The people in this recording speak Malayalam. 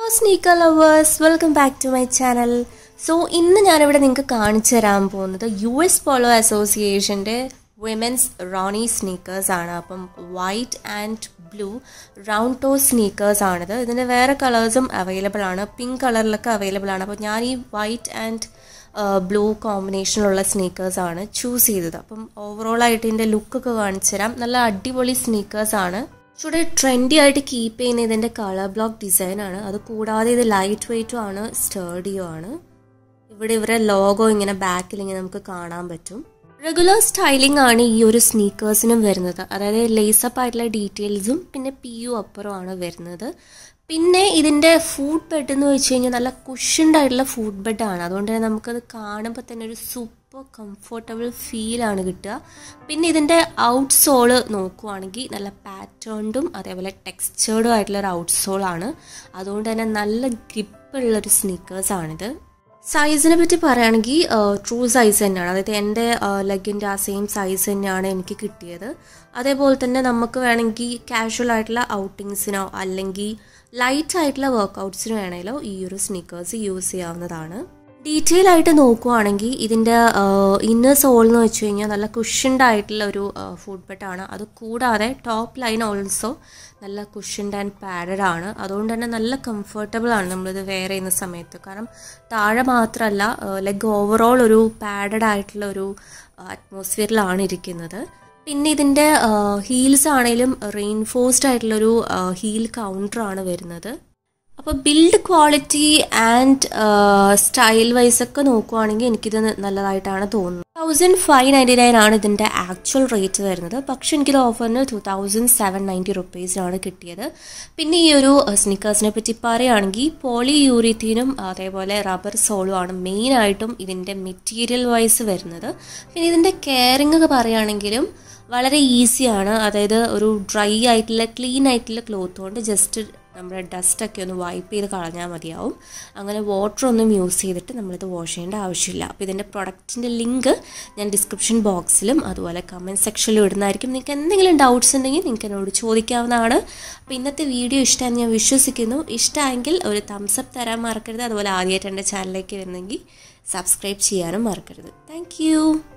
sneaker lovers welcome back to my channel so ഇന്ന് ഞാനിവിടെ നിങ്ങൾക്ക് കാണിച്ചു തരാൻ പോകുന്നത് യു എസ് പോളോ അസോസിയേഷൻ്റെ വിമൻസ് റോണി സ്നീക്കേഴ്സ് ആണ് അപ്പം white and blue round toe sneakers ആണിത് ഇതിൻ്റെ വേറെ കളേഴ്സും അവൈലബിൾ ആണ് പിങ്ക് കളറിലൊക്കെ അവൈലബിൾ ആണ് അപ്പോൾ ഞാൻ ഈ വൈറ്റ് ആൻഡ് ബ്ലൂ കോമ്പിനേഷനിലുള്ള സ്നീക്കേഴ്സ് ആണ് ചൂസ് ചെയ്തത് അപ്പം ഓവറോൾ ആയിട്ട് ഇതിൻ്റെ ലുക്കൊക്കെ കാണിച്ചു തരാം നല്ല അടിപൊളി സ്നീക്കേഴ്സ് ആണ് ചൂടെ ട്രെൻഡി ആയിട്ട് കീപ്പ് ചെയ്യുന്ന ഇതിൻ്റെ കളർ ബ്ലോക്ക് ഡിസൈൻ ആണ് അത് കൂടാതെ ഇത് ലൈറ്റ് വെയ്റ്റും ആണ് സ്റ്റേഡിയോ ആണ് ഇവിടെ ഇവരെ ലോഗോ ഇങ്ങനെ ബാക്കിൽ ഇങ്ങനെ നമുക്ക് കാണാൻ പറ്റും റെഗുലർ സ്റ്റൈലിംഗ് ആണ് ഈ ഒരു സ്നീക്കേഴ്സിനും വരുന്നത് അതായത് ലേസപ്പ് ആയിട്ടുള്ള ഡീറ്റെയിൽസും പിന്നെ പി യു അപ്പുറം ആണ് വരുന്നത് പിന്നെ ഇതിൻ്റെ ഫുഡ് ബെഡ് എന്ന് വെച്ച് കഴിഞ്ഞാൽ നല്ല കുഷൻഡ് ആയിട്ടുള്ള ഫുഡ് ബെഡാണ് അതുകൊണ്ട് തന്നെ നമുക്കത് കാണുമ്പോൾ തന്നെ ഒരു സൂപ്പർ കംഫർട്ടബിൾ ഫീലാണ് കിട്ടുക പിന്നെ ഇതിൻ്റെ ഔട്ട് സോള് നോക്കുവാണെങ്കിൽ നല്ല പാറ്റേൺഡും അതേപോലെ ടെക്സ്ചേർഡും ആയിട്ടുള്ള ഒരു ഔട്ട് സോളാണ് അതുകൊണ്ട് തന്നെ നല്ല ഗ്രിപ്പുള്ളൊരു സ്നീക്കേഴ്സാണിത് സൈസിനെ പറ്റി പറയുകയാണെങ്കിൽ ട്രൂ സൈസ് തന്നെയാണ് അതായത് എൻ്റെ ലെഗിൻ്റെ ആ സെയിം സൈസ് തന്നെയാണ് എനിക്ക് കിട്ടിയത് അതേപോലെ തന്നെ നമുക്ക് വേണമെങ്കിൽ കാഷ്വൽ ആയിട്ടുള്ള ഔട്ടിങ്സിനോ അല്ലെങ്കിൽ ലൈറ്റ് ആയിട്ടുള്ള വർക്കൗട്ട്സിനോ വേണമെങ്കിലോ ഈ ഒരു സ്നീക്കേഴ്സ് യൂസ് ചെയ്യാവുന്നതാണ് ഡീറ്റെയിൽ ആയിട്ട് നോക്കുവാണെങ്കിൽ ഇതിൻ്റെ ഇന്നർ സോൾ എന്ന് വെച്ച് കഴിഞ്ഞാൽ നല്ല കുഷൻഡ് ആയിട്ടുള്ള ഒരു ഫുഡ് ബെഡാണ് അത് കൂടാതെ ടോപ്പ് ലൈൻ ഓൾസോ നല്ല കുഷൻഡ് ആൻഡ് പാഡഡ് ആണ് അതുകൊണ്ട് തന്നെ നല്ല കംഫർട്ടബിൾ ആണ് നമ്മളിത് വെയർ ചെയ്യുന്ന സമയത്ത് കാരണം താഴെ മാത്രമല്ല ലെഗ് ഓവറോൾ ഒരു പാഡഡ് ആയിട്ടുള്ള ഒരു അറ്റ്മോസ്ഫിയറിലാണ് ഇരിക്കുന്നത് പിന്നെ ഇതിൻ്റെ ഹീൽസ് ആണെങ്കിലും റെയിൻഫോഴ്സ്ഡ് ആയിട്ടുള്ളൊരു ഹീൽ കൗണ്ടറാണ് വരുന്നത് അപ്പോൾ build quality and style wise ഒക്കെ നോക്കുവാണെങ്കിൽ എനിക്കിത് നല്ലതായിട്ടാണ് തോന്നുന്നത് തൗസൻഡ് ഫൈവ് നയൻറ്റി നയൻ ആണ് ഇതിൻ്റെ ആക്ച്വൽ റേറ്റ് വരുന്നത് പക്ഷെ എനിക്കിത് ഓഫറിന് ടു തൗസൻഡ് സെവൻ നയൻറ്റി റുപ്പീസിനാണ് കിട്ടിയത് പിന്നെ ഈ ഒരു സ്നിക്കേഴ്സിനെ പറ്റി പറയുകയാണെങ്കിൽ പോളി യൂറിത്തീനും അതേപോലെ റബ്ബർ സോളും ആണ് മെയിനായിട്ടും ഇതിൻ്റെ മെറ്റീരിയൽ വൈസ് വരുന്നത് പിന്നെ ഇതിൻ്റെ കെയറിംഗ് ഒക്കെ പറയുകയാണെങ്കിലും വളരെ ഈസിയാണ് അതായത് ഒരു ഡ്രൈ ആയിട്ടുള്ള ക്ലീൻ ആയിട്ടുള്ള ക്ലോത്ത് കൊണ്ട് ജസ്റ്റ് നമ്മുടെ ഡസ്റ്റൊക്കെ ഒന്ന് വൈപ്പ് ചെയ്ത് കളഞ്ഞാൽ മതിയാവും അങ്ങനെ വാട്ടർ ഒന്നും യൂസ് ചെയ്തിട്ട് നമ്മളിത് വാഷ് ചെയ്യേണ്ട ആവശ്യമില്ല അപ്പോൾ ഇതിൻ്റെ പ്രൊഡക്റ്റിൻ്റെ ലിങ്ക് ഞാൻ ഡിസ്ക്രിപ്ഷൻ ബോക്സിലും അതുപോലെ കമൻറ്റ് സെക്ഷനിലും ഇടുന്നതായിരിക്കും നിങ്ങൾക്ക് എന്തെങ്കിലും ഡൗട്ട്സ് ഉണ്ടെങ്കിൽ നിങ്ങൾക്ക് എന്നോട് ചോദിക്കാവുന്നതാണ് അപ്പോൾ ഇന്നത്തെ വീഡിയോ ഇഷ്ടമാണെന്ന് ഞാൻ വിശ്വസിക്കുന്നു ഇഷ്ടമെങ്കിൽ ഒരു തംസ് അപ്പ് തരാൻ മറക്കരുത് അതുപോലെ ആദ്യമായിട്ട് എൻ്റെ ചാനലിലേക്ക് വരുന്നെങ്കിൽ സബ്സ്ക്രൈബ് ചെയ്യാനും മറക്കരുത് താങ്ക്